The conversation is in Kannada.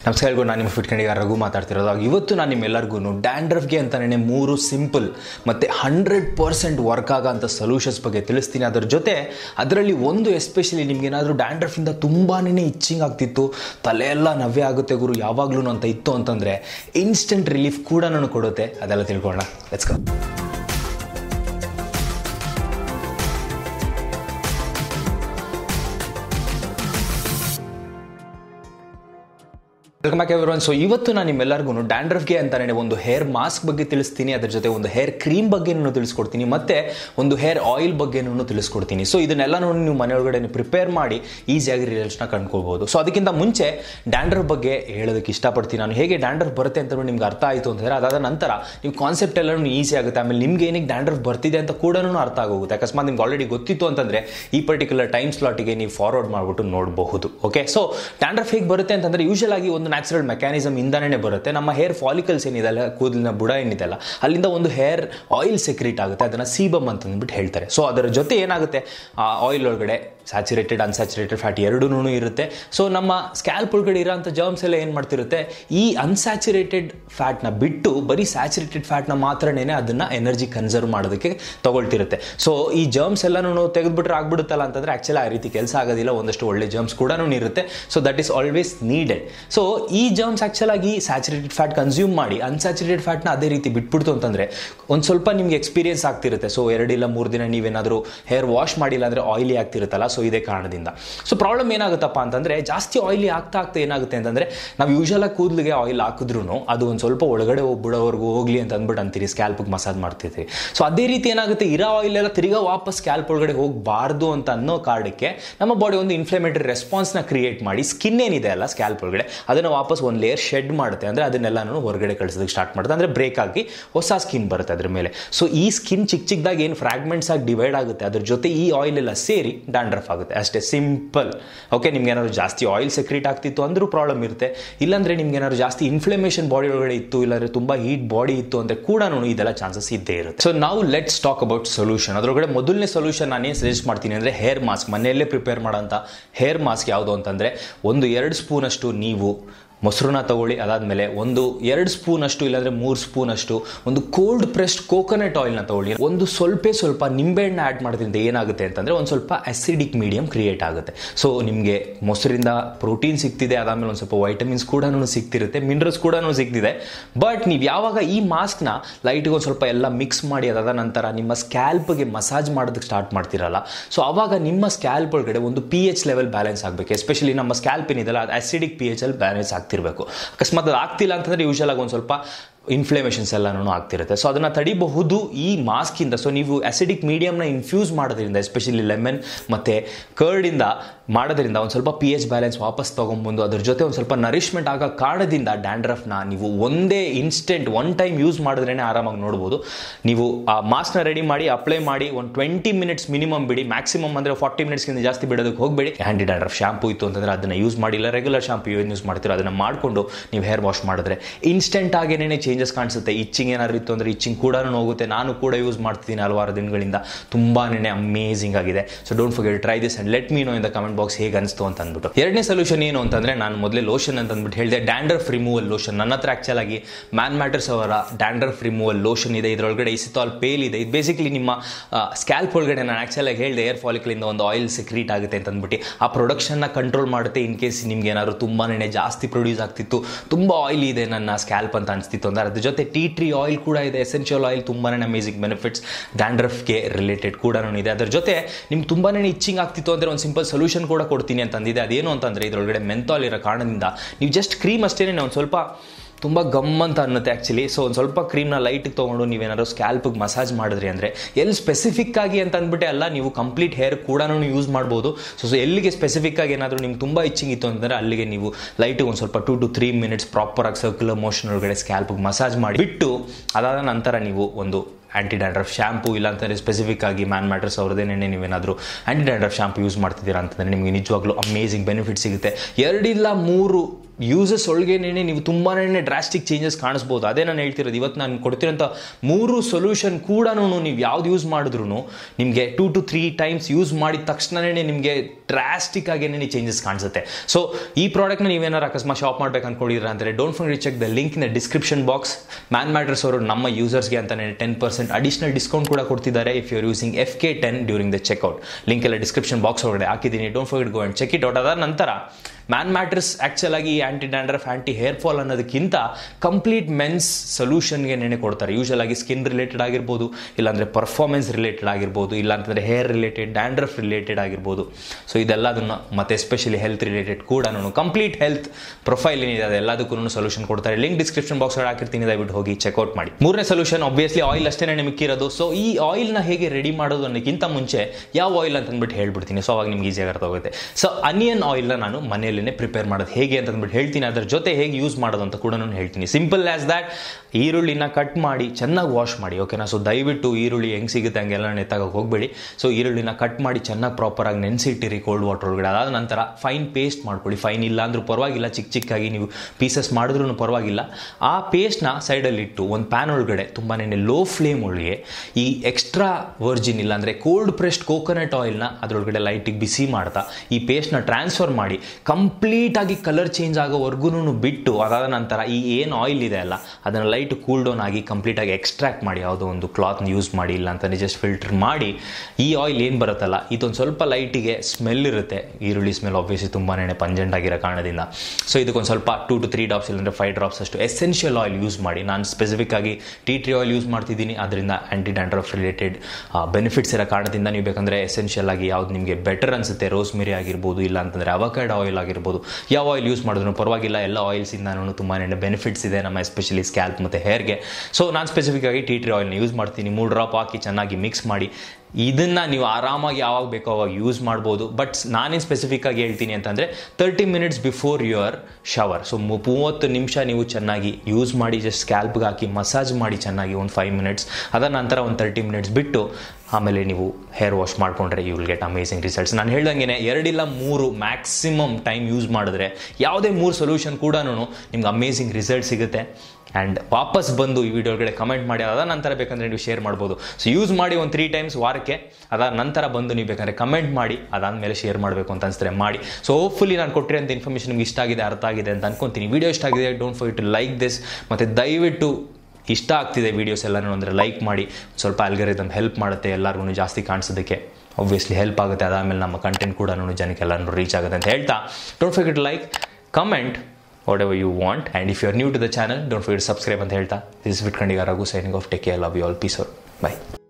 ನಮಸ್ಕಾರ ಎಲ್ರಿಗೂ ನಾನು ನಿಮ್ಮ ಫಿಟ್ ಕಂಡಿಗ ರಘು ಮಾತಾಡ್ತಿರೋದು ಆಗ ಇವತ್ತು ನಾನು ನಿಮ್ಮೆಲ್ಲರಿಗೂ ಡ್ಯಾಂಡ್ರಫ್ಗೆ ಅಂತಲೇ ಮೂರು ಸಿಂಪಲ್ ಮತ್ತು ಹಂಡ್ರೆಡ್ ಪರ್ಸೆಂಟ್ ವರ್ಕ್ ಆಗೋಂಥ ಸೊಲ್ಯೂಷನ್ಸ್ ಬಗ್ಗೆ ತಿಳಿಸ್ತೀನಿ ಅದರ ಜೊತೆ ಅದರಲ್ಲಿ ಒಂದು ಎಸ್ಪೆಷಲಿ ನಿಮ್ಗೇನಾದರೂ ಡ್ಯಾಂಡ್ರಫಿಂದ ತುಂಬಾ ಇಚ್ಚಿಂಗ್ ಆಗ್ತಿತ್ತು ತಲೆ ಎಲ್ಲ ನವ್ಯ ಆಗುತ್ತೆ ಗುರು ಯಾವಾಗಲೂ ಅಂತ ಇತ್ತು ಅಂತಂದರೆ ಇನ್ಸ್ಟೆಂಟ್ ರಿಲೀಫ್ ಕೂಡ ನಾನು ಕೊಡುತ್ತೆ ಅದೆಲ್ಲ ತಿಳ್ಕೊಳ್ಳೋಣ let's go welcome back everyone so ಇವತ್ತು ನಾನು ನಿಮ್ಮೆಲ್ಲರಿಗೂ ಡ್ಯಾಂಡ್ರಫ್ಗೆ ಅಂತಾನೆ ಒಂದು ಹೇರ್ ಮಾಸ್ಕ್ ಬಗ್ಗೆ ತಿಳಿಸ್ತೀನಿ ಅದ್ರ ಜೊತೆ ಒಂದು ಹೇರ್ ಕ್ರೀಮ್ ಬಗ್ಗೆ ತಿಳಿಸ್ಕೊಡ್ತೀನಿ ಮತ್ತೆ ಒಂದು ಹೇರ್ ಆಯಿಲ್ ಬಗ್ಗೆ ತಿಳಿಸ್ಕೊಡ್ತೀನಿ ಸೊ ಇದನ್ನೆಲ್ಲ ನೀವು ಮನೆಯೊಳಗಡೆ ಪ್ರಿಪೇರ್ ಮಾಡಿ ಈಸಿಯಾಗಿ ರಿಸಲ್ಟ್ಸ್ನ ಕಂಡ್ಕೊಳ್ಬೋದು ಸೊ ಅದಕ್ಕಿಂತ ಮುಂಚೆ ಡ್ಯಾಂಡ್ರಫ್ ಬಗ್ಗೆ ಹೇಳೋದಕ್ಕೆ ಇಷ್ಟಪಡ್ತೀನಿ ನಾನು ಹೇಗೆ ಡ್ಯಾಂಡ್ರಫ್ ಬರುತ್ತೆ ಅಂತ ನಿಮ್ಗೆ ಅರ್ಥ ಆಯಿತು ಅಂತಂದರೆ ಅದಾದ ನಂತರ ನೀವು ಕಾನ್ಸೆಪ್ಟ್ ಎಲ್ಲ ಈಸಿ ಆಗುತ್ತೆ ಆಮೇಲೆ ನಿಮ್ಗೆ ಏನಕ್ಕೆ ಡ್ಯಾಂಡ್ರಫ್ ಬರ್ತಿದೆ ಅಂತ ಕೂಡ ಅರ್ಥ ಆಗೋಗುತ್ತೆ ಅಕಸ್ಮಾತ್ ನಿಮ್ಗೆ ಆಲ್ರೆಡಿ ಗೊತ್ತಿತ್ತು ಅಂತಂದರೆ ಈ ಪರ್ಟಿಕ್ಯುಲರ್ ಟೈಮ್ ಸ್ಲಾಟಿಗೆ ನೀವು ಫಾರ್ವರ್ಡ್ ಮಾಡಿಬಿಟ್ಟು ನೋಡಬಹುದು ಓಕೆ ಸೊ ಡ್ಯಾಂಡ್ರಫ್ ಹೇಗೆ ಬರುತ್ತೆ ಅಂತಂದರೆ ಯೂಶಲ್ ಆಗಿ ಒಂದು ನ್ಯಾಚುರಲ್ ಮೆಕ್ಯಾನಿಸಮ್ ಇಂದಾನೇ ಬರುತ್ತೆ ನಮ್ಮ ಹೇರ್ ಫಾಲಿಕಲ್ಸ್ ಏನಿದೆಲ್ಲ ಕೂದಲಿನ ಬುಡ ಏನಿದೆಲ್ಲ ಅಲ್ಲಿಂದ ಒಂದು ಹೇರ್ ಆಯಿಲ್ ಸೆಕ್ರೇಟ್ ಆಗುತ್ತೆ ಅದನ್ನು ಸೀಬಮ್ ಅಂತ ಅಂದ್ಬಿಟ್ಟು ಹೇಳ್ತಾರೆ ಸೊ ಅದರ ಜೊತೆ ಏನಾಗುತ್ತೆ ಆ ಆಯಿಲ್ ಒಳಗಡೆ ಸ್ಯಾಚುರೇಟೆಡ್ ಅನ್ಸ್ಯಾಚುರೇಟೆಡ್ ಫ್ಯಾಟ್ ಎರಡೂ ಇರುತ್ತೆ ಸೊ ನಮ್ಮ ಸ್ಕ್ಯಾಲ್ಪ್ ಒಳಗಡೆ ಇರೋಂಥ ಜರ್ಮ್ಸ್ ಎಲ್ಲ ಏನು ಮಾಡ್ತಿರುತ್ತೆ ಈ ಅನ್ಸ್ಯಾಚುರೇಟೆಡ್ ಫ್ಯಾಟ್ನ ಬಿಟ್ಟು ಬರೀ ಸ್ಯಾಚುರೇಟೆಡ್ ಫ್ಯಾಟ್ನ ಮಾತ್ರನೇ ಅದನ್ನು ಎನರ್ಜಿ ಕನ್ಸರ್ವ್ ಮಾಡೋದಕ್ಕೆ ತಗೊಳ್ತಿರುತ್ತೆ ಸೊ ಈ ಜರ್ಮ್ಸ್ ಎಲ್ಲನೂ ತೆಗೆದುಬಿಟ್ರೆ ಆಗ್ಬಿಡುತ್ತಲ್ಲ ಅಂತಂದ್ರೆ ಆ್ಯಕ್ಚುಲಿ ಆ ರೀತಿ ಕೆಲಸ ಆಗೋದಿಲ್ಲ ಒಂದಷ್ಟು ಒಳ್ಳೆ ಜರ್ಮ್ಸ್ ಕೂಡ ಇರುತ್ತೆ so that is always needed so ಈ ಜರ್ಮ್ಸ್ ಆ್ಯಕ್ಚುಲ್ ಆಗಿ ಸ್ಯಾಚುರೇಟೆಡ್ ಫ್ಯಾಟ್ ಕನ್ಸ್ಯೂಮ್ ಮಾಡಿ ಅನ್ಸ್ಯಾಚುರೇಟೆಡ್ ಫ್ಯಾಟ್ನ ಅದೇ ರೀತಿ ಬಿಟ್ಬಿಡ್ತು ಅಂತಂದರೆ ಒಂದು ಸ್ವಲ್ಪ ನಿಮಗೆ ಎಕ್ಸ್ಪೀರಿಯನ್ಸ್ ಆಗ್ತಿರುತ್ತೆ ಸೊ ಎರಡಿಲ್ಲ ಮೂರು ದಿನ ನೀವೇನಾದರೂ ಹೇರ್ ವಾಶ್ ಮಾಡಿಲ್ಲ ಅಂದರೆ ಆಯಿಲಿ ಆಗ್ತಿರುತ್ತಲ್ಲ ಸೊ ಇದೇ ಕಾರಣದಿಂದ ಸೊ ಪ್ರಾಬ್ಲಮ್ ಏನಾಗುತ್ತಪ್ಪ ಅಂತಂದರೆ ಜಾಸ್ತಿ ಆಯಿಲಿ ಆಗ್ತಾ ಆಗ್ತಾ ಏನಾಗುತ್ತೆ ಅಂತಂದರೆ ನಾವು ಯೂಶಲಾಗಿ ಕೂದಲಿಗೆ ಆಯಿಲ್ ಹಾಕಿದ್ರು ಅದು ಒಂದು ಸ್ವಲ್ಪ ಒಳಗಡೆ ಬಿಡೋವರೆಗೂ ಹೋಗ್ಲಿ ಅಂತ ಅಂದ್ಬಿಟ್ಟು ಅಂತೀರಿ ಸ್ಕ್ಯಾಲ್ಪಿಗೆ ಮಸಾಜ್ ಮಾಡ್ತಿರ್ತೀವಿ ಸೊ ಅದೇ ರೀತಿ ಏನಾಗುತ್ತೆ ಇರೋ ಆಯಿಲ್ ಎಲ್ಲ ತಿರ್ಗಾ ವಾಪಸ್ ಸ್ಕ್ಯಾಲ್ಪ್ ಒಳಗಡೆ ಹೋಗಬಾರ್ದು ಅಂತ ಅನ್ನೋ ಕಾರಣಕ್ಕೆ ನಮ್ಮ ಬಾಡಿ ಒಂದು ಇನ್ಫ್ಲಮೇಟರಿ ರೆಸ್ಪಾನ್ಸ್ನ ಕ್ರಿಯೇಟ್ ಮಾಡಿ ಸ್ಕಿನ್ ಏನಿದೆ ಅಲ್ಲ ಸ್ಕ್ಯಾಲ್ಪ್ ಒಳಗಡೆ ಅದನ್ನು ವಾಪಸ್ ಒಂದು ಲೇಯರ್ ಶೆಡ್ ಮಾಡುತ್ತೆ ಅಂದರೆ ಅದನ್ನೆಲ್ಲನೂ ಹೊರಗಡೆ ಕಳಿಸೋದಕ್ಕೆ ಸ್ಟಾರ್ಟ್ ಮಾಡುತ್ತೆ ಅಂದರೆ ಬ್ರೇಕ್ ಆಗಿ ಹೊಸ ಸ್ಕಿನ್ ಬರುತ್ತೆ ಅದ್ರ ಮೇಲೆ ಸೊ ಈ ಸ್ಕಿನ್ ಚಿಕ್ಕ ಚಿಕ್ಕದಾಗಿ ಏನು ಫ್ರಾಗ್ಮೆಂಟ್ಸ್ ಆಗಿ ಡಿವೈಡ್ ಆಗುತ್ತೆ ಅದ್ರ ಜೊತೆ ಈ ಆಯಿಲ್ ಎಲ್ಲ ಸೇರಿ ಡ್ಯಾಂಡ್ರಫ್ ಆಗುತ್ತೆ ಅಷ್ಟೇ ಸಿಂಪಲ್ ಓಕೆ ನಿಮ್ಗೆ ಏನಾದ್ರು ಜಾಸ್ತಿ ಆಯಿಲ್ ಸೆಕ್ರೇಟ್ ಆಗ್ತಿತ್ತು ಅಂದ್ರೂ ಪ್ರಾಬ್ಲಮ್ ಇರುತ್ತೆ ಇಲ್ಲಾಂದ್ರೆ ನಿಮ್ಗೆ ಏನಾದ್ರು ಜಾಸ್ತಿ ಇನ್ಫ್ಲಮೇಷನ್ ಬಾಡಿ ಒಳಗಡೆ ಇತ್ತು ಇಲ್ಲಾಂದ್ರೆ ತುಂಬಾ ಹೀಟ್ ಬಾಡಿ ಇತ್ತು ಅಂದ್ರೆ ಕೂಡ ಇದೆಲ್ಲ ಚಾನ್ಸಸ್ ಇದ್ದೇ ಇರುತ್ತೆ ಸೊ ನಾವು ಲೆಟ್ಸ್ ಟಾಕ್ ಅಬೌಟ್ ಸೊಲ್ಯೂಷನ್ ಅದರೊಳಗಡೆ ಮೊದಲನೇ ಸೊಲ್ಯೂಷನ್ ನಾನೇನು ಸಜೆಸ್ಟ್ ಮಾಡ್ತೀನಿ ಅಂದರೆ ಹೇರ್ ಮಾಸ್ಕ್ ಮನೆಯಲ್ಲೇ ಪ್ರಿಪೇರ್ ಮಾಡೋಂಥ ಹೇರ್ ಮಾಸ್ಕ್ ಯಾವುದು ಅಂತಂದರೆ ಒಂದು ಎರಡು ಸ್ಪೂನ್ ಅಷ್ಟು ನೀವು ಮೊಸರನ್ನ ತಗೊಳ್ಳಿ ಅದಾದಮೇಲೆ ಒಂದು ಎರಡು ಸ್ಪೂನ್ ಅಷ್ಟು ಇಲ್ಲಾಂದರೆ ಮೂರು ಸ್ಪೂನ್ ಅಷ್ಟು ಒಂದು ಕೋಲ್ಡ್ ಪ್ರೆಸ್ಡ್ ಕೋಕೋನಟ್ ಆಯಿಲ್ನ ತಗೊಳ್ಳಿ ಒಂದು ಸ್ವಲ್ಪ ಸ್ವಲ್ಪ ನಿಂಬೆಹಣ್ಣು ಆ್ಯಡ್ ಮಾಡೋದ್ರಿಂದ ಏನಾಗುತ್ತೆ ಅಂತಂದರೆ ಒಂದು ಸ್ವಲ್ಪ ಅಸಿಡಿಕ್ ಮೀಡಿಯಂ ಕ್ರಿಯೇಟ್ ಆಗುತ್ತೆ ಸೊ ನಿಮಗೆ ಮೊಸರಿಂದ ಪ್ರೋಟೀನ್ ಸಿಗ್ತಿದೆ ಅದಾದಮೇಲೆ ಒಂದು ಸ್ವಲ್ಪ ವೈಟಮಿನ್ಸ್ ಕೂಡ ಸಿಗ್ತಿರುತ್ತೆ ಮಿನರಲ್ಸ್ ಕೂಡ ಸಿಗ್ತಿದೆ ಬಟ್ ನೀವು ಯಾವಾಗ ಈ ಮಾಸ್ಕ್ನ ಲೈಟ್ಗೆ ಒಂದು ಸ್ವಲ್ಪ ಎಲ್ಲ ಮಿಕ್ಸ್ ಮಾಡಿ ಅದಾದ ನಂತರ ನಿಮ್ಮ ಸ್ಕ್ಯಾಲ್ಪ್ಗೆ ಮಸಾಜ್ ಮಾಡೋದಕ್ಕೆ ಸ್ಟಾರ್ಟ್ ಮಾಡ್ತಿರಲ್ಲ ಸೊ ಆವಾಗ ನಿಮ್ಮ ಸ್ಕ್ಯಾಲ್ಪ್ ಒಳಗಡೆ ಒಂದು ಪಿ ಎಚ್ ಲೆವೆಲ್ ಬ್ಯಾಲೆನ್ಸ್ ಆಗಬೇಕು ಎಸ್ಪೆಷಲಿ ನಮ್ಮ ಸ್ಕ್ಯಾಲ್ಪ್ ಏನಿದೆಲ್ಲ ಅದು ಅಸಿಡಿಕ್ ಪಿ ಎಚ್ ಅಲ್ಲಿ ಬ್ಯಾಲೆನ್ಸ್ ಆಗ್ತಿರಬೇಕು ಅಕಸ್ಮಾತ್ ಅದು ಆಗ್ತಿಲ್ಲ ಅಂತಂದರೆ ಯೂಶಲ್ ಆಗಿ ಒಂದು ಸ್ವಲ್ಪ ಇನ್ಫ್ಲೇಮೇಷನ್ಸ್ ಎಲ್ಲನೂ ಆಗ್ತಿರುತ್ತೆ ಸೊ ಅದನ್ನು ತಡಿಬಹುದು ಈ ಮಾಸ್ಕಿಂದ ಸೊ ನೀವು ಅಸಿಡಿಕ್ ಮೀಡಿಯಮ್ನ ಇನ್ಫ್ಯೂಸ್ ಮಾಡೋದ್ರಿಂದ ಎಸ್ಪೆಷಲಿ ಲೆಮನ್ ಮತ್ತು ಕರ್ಡಿಂದ ಮಾಡೋದ್ರಿಂದ ಒಂದು ಸ್ವಲ್ಪ ಪಿ ಎಚ್ ಬ್ಯಾಲೆನ್ಸ್ ವಾಪಸ್ ತೊಗೊಂಬಂದು ಅದ್ರ ಜೊತೆ ಒಂದು ಸ್ವಲ್ಪ ನರಿಶ್ಮೆಂಟ್ ಆಗೋ ಕಾರಣದಿಂದ ಡ್ಯಾಂಡ್ರಫ್ನ ನೀವು ಒಂದೇ ಇನ್ಸ್ಟೆಂಟ್ ಒನ್ ಟೈಮ್ ಯೂಸ್ ಮಾಡಿದ್ರೇ ಆರಾಮಾಗಿ ನೋಡ್ಬೋದು ನೀವು ಆ ಮಾಸ್ಕ್ನ ರೆಡಿ ಮಾಡಿ ಅಪ್ಲೈ ಮಾಡಿ ಒಂದು ಟ್ವೆಂಟಿ ಮಿನಿಟ್ಸ್ ಮಿನಿಮಮ್ ಬಿಡಿ ಮ್ಯಾಕ್ಸಿಮಮ್ ಅಂದರೆ ಫಾರ್ಟಿ ಮಿನಿಟ್ಸ್ಗಿಂತ ಜಾಸ್ತಿ ಬಿಡೋದಕ್ಕೆ ಹೋಗಬೇಡಿ ಹ್ಯಾಂಡಿ ಡ್ಯಾಂಡ್ರಫ್ ಶಾಂಪು ಇತ್ತು ಅಂತಂದರೆ ಅದನ್ನು ಯೂಸ್ ಮಾಡಿಲ್ಲ ರೆಗ್ಯುಲರ್ ಶಾಂಪು ಏನು ಯೂಸ್ ಮಾಡ್ತೀರೋ ಅದನ್ನು ಮಾಡಿಕೊಂಡು ನೀವು ಹೇರ್ ವಾಶ್ ಮಾಡಿದ್ರೆ ಇನ್ಸ್ಟೆಂಟ್ ಆಗೇನೇ ಚೇಂಜಸ್ ಕಾಣಿಸುತ್ತೆ ಇಚ್ಚಿಂಗ್ ಏನಾದ್ರು ಇತ್ತು ಅಂದರೆ ಇಚ್ಚಿಂಗ್ ಕೂಡ ಹೋಗುತ್ತೆ ನಾನು ಕೂಡ ಯೂಸ್ ಮಾಡ್ತಿದ್ದೀನಿ ಹಲವಾರು ದಿನಗಳಿಂದ ತುಂಬಾ ಅಮೇಝಿಂಗ್ ಆಗಿದೆ so don't forget try this and let me know in the comment box ಹೇಗೆ ಅನಿಸ್ತು ಅಂತ ಅಂದ್ಬಿಟ್ಟು ಎರಡನೇ ಸೊಲ್ಯೂಷನ್ ಏನು ಅಂತಂದರೆ ನಾನು ಮೊದಲೇ ಲೋಷನ್ ಅಂತ ಅಂದ್ಬಿಟ್ಟು ಹೇಳಿದೆ ಡ್ಯಾಂಡ್ರಫ್ ರಿಮೂವಲ್ ಲೋಷನ್ ನನ್ನ ಹತ್ರ ಆ್ಯಕ್ಚುಲ್ ಆಗಿ ಮ್ಯಾನ್ ಮ್ಯಾಟರ್ಸ್ ಅವರ ಡ್ಯಾಂಡ್ರಫ್ ರಿಮೂವಲ್ ಲೋಷನ್ ಇದೆ ಇದರೊಳಗಡೆ ಇಸಿತಾಲ್ ಪೇಲ್ ಇದೆ ಇದು ಬೇಸಿಕಲಿ ನಿಮ್ಮ ಸ್ಕ್ಯಾಲ್ಪ್ ಒಳಗಡೆ ನಾನು ಆ್ಯಕ್ಚುಲಾಗಿ ಹೇಳಿದೆ ಏರ್ ಫಾಲಿಕಲಿಂದ ಒಂದು ಆಯಿಲ್ ಸೆಕ್ರೀಟ್ ಆಗುತ್ತೆ ಅಂತ ಅಂದ್ಬಿಟ್ಟು ಆ ಪ್ರೊಡಕ್ಷನ್ನ ಕಂಟ್ರೋಲ್ ಮಾಡುತ್ತೆ ಇನ್ ಕೇಸ್ ನಿಮ್ಗೆ ಏನಾದ್ರು ತುಂಬಾ ಜಾಸ್ತಿ ಪ್ರೊಡ್ಯೂಸ್ ಆಗ್ತಿತ್ತು ತುಂಬ ಆಯಿಲ್ ಇದೆ ನನ್ನ ಸ್ಕ್ಯಾಲ್ಪ್ ಅಂತ ಅನಿಸ್ತಿತ್ತು ಅಂದರೆ ಅದ್ರ ಜೊತೆ ಟೀ ಟ್ರೀ ಆಯಿಲ್ ಕೂಡ ಇದೆ ಎಸೆನ್ಷಿಯಲ್ ಆಯಿಲ್ ತುಂಬಾ ಅಮೇಸಿಂಗ್ ಬೆನಿಫಿಟ್ಸ್ ಡ್ಯಾಂಡ್ರಫ್ಗೆ ರಿಲೇಟೆಡ್ ಕೂಡ ಇದೆ ಅದರ ಜೊತೆ ನಿಮ್ಗೆ ತುಂಬಾ ಇಚ್ಚಿಂಗ್ ಆಗ್ತಿತ್ತು ಅಂದರೆ ಒಂದು ಸಿಂಪಲ್ ಸೊಲ್ಯೂಷನ್ ಕೂಡ ಕೊಡ್ತೀನಿ ಅಂತಂದಿದೆ ಅದೇನು ಅಂತಂದರೆ ಇದರೊಳಗಡೆ ಮೆಂತಾಲ್ ಇರೋ ಕಾರಣದಿಂದ ನೀವು ಜಸ್ಟ್ ಕ್ರೀಮ್ ಅಷ್ಟೇ ಒಂದು ಸ್ವಲ್ಪ ತುಂಬ ಗಮ್ ಅಂತ ಅನ್ನುತ್ತೆ ಆ್ಯಕ್ಚುಲಿ ಸೊ ಒಂದು ಸ್ವಲ್ಪ ಕ್ರೀಮ್ನ ಲೈಟಿಗೆ ತೊಗೊಂಡು ನೀವೇನಾದ್ರು ಸ್ಕ್ಯಾಲ್ಪಿಗೆ ಮಸಾಜ್ ಮಾಡಿದ್ರಿ ಅಂದರೆ ಎಲ್ಲಿ ಸ್ಪೆಸಿಫಿಕ್ ಆಗಿ ಅಂತ ಅಂದ್ಬಿಟ್ಟೆ ಅಲ್ಲ ನೀವು ಕಂಪ್ಲೀಟ್ ಹೇರ್ ಕೂಡ ಯೂಸ್ ಮಾಡ್ಬೋದು ಸೊ ಸೊ ಎಲ್ಲಿಗೆ ಸ್ಪೆಸಿಫಿಕ್ ಆಗಿ ಏನಾದರೂ ನಿಮ್ಗೆ ತುಂಬ ಇಚ್ಚಿಂಗ್ ಇತ್ತು ಅಂತಂದರೆ ಅಲ್ಲಿಗೆ ನೀವು ಲೈಟಿಗೆ ಒಂದು ಸ್ವಲ್ಪ ಟು ಟು ತ್ರೀ ಮಿನಿಟ್ಸ್ ಪ್ರಾಪರಾಗಿ ಸರ್ಕ್ಯುಲರ್ ಮೋಷನ್ ಒಳಗಡೆ ಸ್ಕ್ಯಾಲ್ಪಿಗೆ ಮಸಾಜ್ ಮಾಡಿ ಬಿಟ್ಟು ಅದಾದ ನಂತರ ನೀವು ಒಂದು ಆ್ಯಂಟಿ ಡ್ಯಾಂಡ್ರಫ್ ಶಾಂಪು ಇಲ್ಲ ಅಂತಂದರೆ ಸ್ಪೆಸಿಫಿಕ್ ಆಗಿ ಮ್ಯಾನ್ ಮ್ಯಾಟ್ರಸ್ ಅವ್ರದ್ದೇನೆ ನೀವೇನಾದರೂ ಆ್ಯಂಟಿ ಡ್ಯಾಂಡ್ರಫ್ ಶಾಂಪು ಯೂಸ್ ಮಾಡ್ತಿದ್ದೀರಾ ಅಂತಂದರೆ ನಿಮಗೆ ನಿಜವಾಗ್ಲೂ ಅಮೇಝಿಂಗ್ ಬೆನಿಫಿಟ್ ಸಿಗುತ್ತೆ ಎರಡಿಲ್ಲ ಮೂರು ಯೂಸಸ್ ಒಳಗೇನೆ ನೀವು ತುಂಬಾ ಡ್ರಾಸ್ಟಿಕ್ ಚೇಂಜಸ್ ಕಾಣಿಸ್ಬೋದು ಅದೇ ನಾನು ಹೇಳ್ತಿರೋದು ಇವತ್ತು ನಾನು ಕೊಡ್ತಿರೋಂಥ ಮೂರು ಸೊಲ್ಯೂಷನ್ ಕೂಡ ನೀವು ಯಾವ್ದು ಯೂಸ್ ಮಾಡಿದ್ರು ನಿಮಗೆ two to three times use ಮಾಡಿದ ತಕ್ಷಣವೇ ನಿಮಗೆ ಡ್ರಾಸ್ಟಿಕ್ ಆಗೇನೆ ಚೇಂಜಸ್ ಕಾಣಿಸುತ್ತೆ ಸೊ ಈ ಪ್ರಾಡಕ್ಟ್ನ ನೀವೇನಾರು ಅಕಸ್ಮಾತ್ ಶಾಪ್ ಮಾಡ್ಬೇಕು ಅನ್ಕೊಂಡಿದ್ರೆ ಅಂದರೆ don't fund check the link in the description box Man Matters ಅವರು ನಮ್ಮ ಯೂಸರ್ಸ್ಗೆ ಅಂತಾನೆ ಟೆನ್ ಪರ್ಸೆಂಟ್ ಅಡಿಷನಲ್ ಡಿಸ್ಕೌಂಟ್ ಕೂಡ ಕೊಡ್ತಿದ್ದಾರೆ if you're using F K ten during the checkout link ಎಲ್ಲ ಡಿಸ್ಕ್ರಿಪ್ಷನ್ ಬಾಕ್ಸ್ ಒಳಗಡೆ ಹಾಕಿದ್ದೀನಿ don't forget go and check it out ಅದಾದ ನಂತರ ಮ್ಯಾನ್ ಮ್ಯಾಟ್ರಸ್ ಆ್ಯಕ್ಚುಲ್ ಆಗಿ anti dandruff anti hair fall ಅನ್ನೋದಕ್ಕಿಂತ ಕಂಪ್ಲೀಟ್ ಮೆನ್ಸ್ ಸೊಲ್ಯೂಷನ್ಗೆ ನೆನೆ ಕೊಡ್ತಾರೆ ಯೂಶಲ್ ಆಗಿ ಸ್ಕಿನ್ ರಿಲೇಟೆಡ್ ಆಗಿರ್ಬೋದು ಇಲ್ಲಾಂದರೆ ಪರ್ಫಾರ್ಮೆನ್ಸ್ ರಿಲೇಟೆಡ್ ಆಗಿರ್ಬೋದು ಇಲ್ಲಾಂತಂದರೆ ಹೇರ್ ರಿಲೇಟೆಡ್ ಡ್ಯಾಂಡ್ರಫ್ ರಿಲೇಟೆಡ್ ಆಗಿರ್ಬೋದು ಸೊ ಇದೆಲ್ಲದನ್ನು ಮತ್ತು ಎಸ್ಪೆಷಲಿ ಹೆಲ್ತ್ ರಿಲೇಟೆಡ್ ಕೂಡ ಕಂಪ್ಲೀಟ್ ಹೆಲ್ತ್ ಪ್ರೊಫೈಲ್ ಏನಿದೆ ಅದೆಲ್ಲದಕ್ಕೂ ಸೊಲ್ಯೂಷನ್ ಕೊಡ್ತಾರೆ ಲಿಂಕ್ ಡಿಸ್ಕ್ರಿಪ್ಷನ್ ಬಾಕ್ಸ್ ಹಾಕಿರ್ತೀನಿ ದಯವಿಟ್ಟು ಹೋಗಿ ಚೆಕ್ಔಟ್ ಮಾಡಿ ಮೂರನೇ ಸೊಲ್ಯೂಷನ್ ಆಬ್ವಿಯಸ್ಲಿ ಆಯಿಲ್ ಅಷ್ಟೇ ಮಿಕ್ಕಿರೋದು ಸೊ ಈ ಆಯಿಲ್ನ ಹೇಗೆ ರೆಡಿ ಮಾಡೋದು ಅನ್ನೋಕ್ಕಿಂತ ಮುಂಚೆ ಯಾವ ಆಯಿಲ್ ಅಂತ ಅಂದ್ಬಿಟ್ಟು ಹೇಳ್ಬಿಡ್ತೀನಿ ಸೊ ಅವಾಗ ನಿಮ್ಗೆ ಈಸಿಯಾಗಿ ಅರ್ಥ ಆಗುತ್ತೆ ಸೊ ಅನಿಯನ್ ಆಯಿಲ್ನ ನಾನು ಮನೆಯಲ್ಲೇ ಪ್ರಿಪೇರ್ ಮಾಡೋದು ಹೇಗೆ ಅಂತ ಅಂದ್ಬಿಟ್ಟು ಹೇಳ್ತೀನಿ ಅದರ ಜೊತೆ ಹೇಗೆ ಯೂಸ್ ಮಾಡೋದು ಅಂತ ಕೂಡ ನಾನು ಹೇಳ್ತೀನಿ ಸಿಂಪಲ್ ಆಸ್ ದ್ಯಾಟ್ ಈರುಳ್ಳಿನ ಕಟ್ ಮಾಡಿ ಚೆನ್ನಾಗಿ ವಾಶ್ ಮಾಡಿ ಓಕೆನಾ ಸೊ ದಯವಿಟ್ಟು ಈರುಳ್ಳಿ ಹೆಂಗೆ ಸಿಗುತ್ತೆ ಹಂಗೆಲ್ಲ ನೆತ್ತಾಗಕ್ಕೆ ಹೋಗಬೇಡಿ ಸೊ ಈರುಳ್ಳಿನ ಕಟ್ ಮಾಡಿ ಚೆನ್ನಾಗಿ ಪ್ರಾಪರಾಗಿ ನೆನೆಸಿಟ್ಟಿರಿ ಕೋಲ್ಡ್ ವಾಟರ್ ಒಳಗಡೆ ಅದಾದ ನಂತರ ಫೈನ್ ಪೇಸ್ಟ್ ಮಾಡ್ಕೊಳ್ಳಿ ಫೈನ್ ಇಲ್ಲ ಅಂದ್ರೂ ಪರವಾಗಿಲ್ಲ ಚಿಕ್ಕ ಚಿಕ್ಕಾಗಿ ನೀವು ಪೀಸಸ್ ಮಾಡಿದ್ರೂ ಪರವಾಗಿಲ್ಲ ಆ ಪೇಸ್ಟ್ನ ಸೈಡಲ್ಲಿ ಇಟ್ಟು ಒಂದು ಪ್ಯಾನ್ ಒಳಗಡೆ ತುಂಬಾ ಲೋ ಫ್ಲೇಮ್ ಒಳಗೆ ಈ ಎಕ್ಸ್ಟ್ರಾ ವರ್ಜಿನ್ ಇಲ್ಲ ಅಂದರೆ ಕೋಲ್ಡ್ ಪ್ರೆಸ್ಡ್ ಕೋಕೋನಟ್ ಆಯಿಲ್ನ ಅದರೊಳಗಡೆ ಲೈಟಿಗೆ ಬಿಸಿ ಮಾಡ್ತಾ ಈ ಪೇಸ್ಟ್ನ ಟ್ರಾನ್ಸ್ಫರ್ ಮಾಡಿ ಕಂಪ್ಲೀಟಾಗಿ ಕಲರ್ ಚೇಂಜ್ ಆಗೋವರೆಗೂ ಬಿಟ್ಟು ಅದಾದ ನಂತರ ಈ ಏನು ಆಯಿಲ್ ಇದೆ ಅಲ್ಲ ಅದನ್ನು ಲೈಟ್ ಕೂಲ್ ಡೌನ್ ಆಗಿ ಕಂಪ್ಲೀಟಾಗಿ ಎಕ್ಸ್ಟ್ರಾಕ್ಟ್ ಮಾಡಿ ಯಾವುದೋ ಒಂದು ಕ್ಲಾತ್ನ ಯೂಸ್ ಮಾಡಿ ಇಲ್ಲ ಅಂತಲೇ ಜಸ್ಟ್ ಫಿಲ್ಟರ್ ಮಾಡಿ ಈ ಆಯಿಲ್ ಏನು ಬರುತ್ತಲ್ಲ ಇದೊಂದು ಸ್ವಲ್ಪ ಲೈಟಿಗೆ ಸ್ಮೆಲ್ ಇರುತ್ತೆ ಈರುಳ್ಳಿ ಸ್ಮೆಲ್ ಆಬ್ವಿಯಸ್ಲಿ ತುಂಬಾ ಪಂಜೆಂಟ್ ಆಗಿರೋ ಕಾರಣದಿಂದ ಸೊ ಇದಕ್ಕೊಂದು ಸ್ವಲ್ಪ ಟೂ ಟು ತ್ರೀ ಡ್ರಾಪ್ಸ್ ಇಲ್ಲಾಂದರೆ ಫೈವ್ ಡ್ರಾಪ್ಸ್ ಅಷ್ಟು ಎಸೆನ್ಷಿಯಲ್ ಆಯಿಲ್ ಯೂಸ್ ಮಾಡಿ ನಾನು ಸ್ಪೆಸಿಫಿಕ್ ಆಗಿ ಟೀ ಟ್ರೀ ಆಯಿಲ್ ಯೂಸ್ ಮಾಡ್ತಿದ್ದೀನಿ ಅದರಿಂದ ಆ್ಯಂಟಿ ಡ್ಯಾಂಡ್ರಫ್ ರಿಲೇಟೆಡ್ ಬೆನಿಫಿಟ್ಸ್ ಇರೋ ಕಾರಣದಿಂದ ನೀವು ಬೇಕಂದರೆ ಎಸೆನ್ಷಿಯಲ್ ಆಗಿ ಯಾವ್ದು ನಿಮಗೆ ಬೆಟರ್ ಅನಿಸುತ್ತೆ ರೋಸ್ಮೆರಿ ಆಗಿರ್ಬೋದು ಇಲ್ಲ ಅಂತಂದರೆ ಅವಕಾಡ್ ಆಯಿಲ್ ಆಗಿರ್ಬೋದು ಯಾವ ಆಯಿಲ್ ಯೂಸ್ ಮಾಡಿದ್ರು ಪರವಾಗಿಲ್ಲ ಎಲ್ಲ ಆಯಿಲ್ಸಿಂದನೂ ತುಂಬಾ ಬೆನಿಫಿಟ್ಸ್ ಇದೆ ನಮ್ಮ ಎಸ್ಪೆಷಲಿ ಸ್ಕ್ಯಾಲ್ಪ್ ಮತ್ತು ಹೇರ್ಗೆ ಸೊ ನಾನು ಸ್ಪೆಸಿಫಿಕ್ ಆಗಿ ಟೀ ಟ್ರೀ ಆಯಿಲ್ನ ಯೂಸ್ ಮಾಡ್ತೀನಿ ಮೂರು ಡ್ರಾಪ್ ಹಾಕಿ ಚೆನ್ನಾಗಿ ಮಿಕ್ಸ್ ಮಾಡಿ ಇದನ್ನು ನೀವು ಆರಾಮಾಗಿ ಯಾವಾಗ ಬೇಕೋ ಅವಾಗ ಯೂಸ್ ಮಾಡ್ಬೋದು ಬಟ್ ನಾನೇನು ಸ್ಪೆಸಿಫಿಕ್ ಆಗಿ ಹೇಳ್ತೀನಿ ಅಂತಂದರೆ thirty minutes before your shower so ಮೂವತ್ತು ನಿಮಿಷ ನೀವು ಚೆನ್ನಾಗಿ ಯೂಸ್ ಮಾಡಿ ಜಸ್ಟ್ ಸ್ಕ್ಯಾಲ್ಪ್ಗೆ ಹಾಕಿ ಮಸಾಜ್ ಮಾಡಿ ಚೆನ್ನಾಗಿ ಒಂದು ಫೈವ್ ಮಿನಿಟ್ಸ್ ಅದರ ನಂತರ ಒಂದು ತರ್ಟಿ ಮಿನಿಟ್ಸ್ ಬಿಟ್ಟು ಆಮೇಲೆ ನೀವು ಹೇರ್ ವಾಶ್ ಮಾಡಿಕೊಂಡ್ರೆ you will get amazing results ನಾನು ಹೇಳ್ದಂಗೆ ಎರಡಿಲ್ಲ ಮೂರು ಮ್ಯಾಕ್ಸಿಮಮ್ ಟೈಮ್ ಯೂಸ್ ಮಾಡಿದ್ರೆ ಯಾವುದೇ ಮೂರು ಸೊಲ್ಯೂಷನ್ ಕೂಡ ನಿಮ್ಗೆ ಅಮೇಸಿಂಗ್ ರಿಸಲ್ಟ್ ಸಿಗುತ್ತೆ ಆ್ಯಂಡ್ ವಾಪಸ್ ಬಂದು ಈ ವಿಡಿಯೋ ಒಳಗಡೆ ಕಮೆಂಟ್ ಮಾಡಿ ಅದಾದ ನಂತರ ಬೇಕಂದರೆ ನೀವು ಶೇರ್ ಮಾಡ್ಬೋದು ಸೊ ಯೂಸ್ ಮಾಡಿ ಒಂದು ತ್ರೀ ಟೈಮ್ಸ್ ವಾರಕ್ಕೆ ಅದಾದ ನಂತರ ಬಂದು ನೀವು ಬೇಕಂದರೆ ಕಮೆಂಟ್ ಮಾಡಿ ಅದಾದಮೇಲೆ ಶೇರ್ ಮಾಡಬೇಕು ಅಂತ ಅನಿಸಿದ್ರೆ ಮಾಡಿ ಸೊ ಹೋಪ್ಫುಲಿ ನಾನು ಕೊಟ್ಟಿರೋಂಥ ಇನ್ಫಾರ್ಮೇಷನ್ ನಿಮ್ಗೆ ಇಷ್ಟ ಆಗಿದೆ ಅರ್ಥ ಆಗಿದೆ ಅಂತ ಅನ್ಕೊಂತೀನಿ ವಿಡಿಯೋ ಇಷ್ಟ ಆಗಿದೆ don't for to like this ಮತ್ತು ದಯವಿಟ್ಟು ಇಷ್ಟ ಆಗ್ತಿದೆ ವೀಡಿಯೋಸ್ ಎಲ್ಲನೂ ಅಂದರೆ ಲೈಕ್ ಮಾಡಿ ಸ್ವಲ್ಪ ಅಲ್ಗರಿದಮ್ ಹೆಲ್ಪ್ ಮಾಡುತ್ತೆ ಎಲ್ಲರಿಗೂ ಜಾಸ್ತಿ ಕಾಣಿಸೋದಕ್ಕೆ ಆಬ್ವಿಯಸ್ಲಿ ಹೆಲ್ಪ್ ಆಗುತ್ತೆ ಅದಾದಮೇಲೆ ನಮ್ಮ ಕಂಟೆಂಟ್ ಕೂಡ ಜನಕ್ಕೆಲ್ಲರೂ ರೀಚ್ ಆಗುತ್ತೆ ಅಂತ ಹೇಳ್ತಾ don't forget like comment whatever you want and if you are new to the channel don't forget subscribe ಅಂತ ಹೇಳ್ತಾ ದಿಸ್ ಬಿಟ್ಕೊಂಡಿಗ Raghu signing off take care love you all peace ಅವ್ರು ಬೈ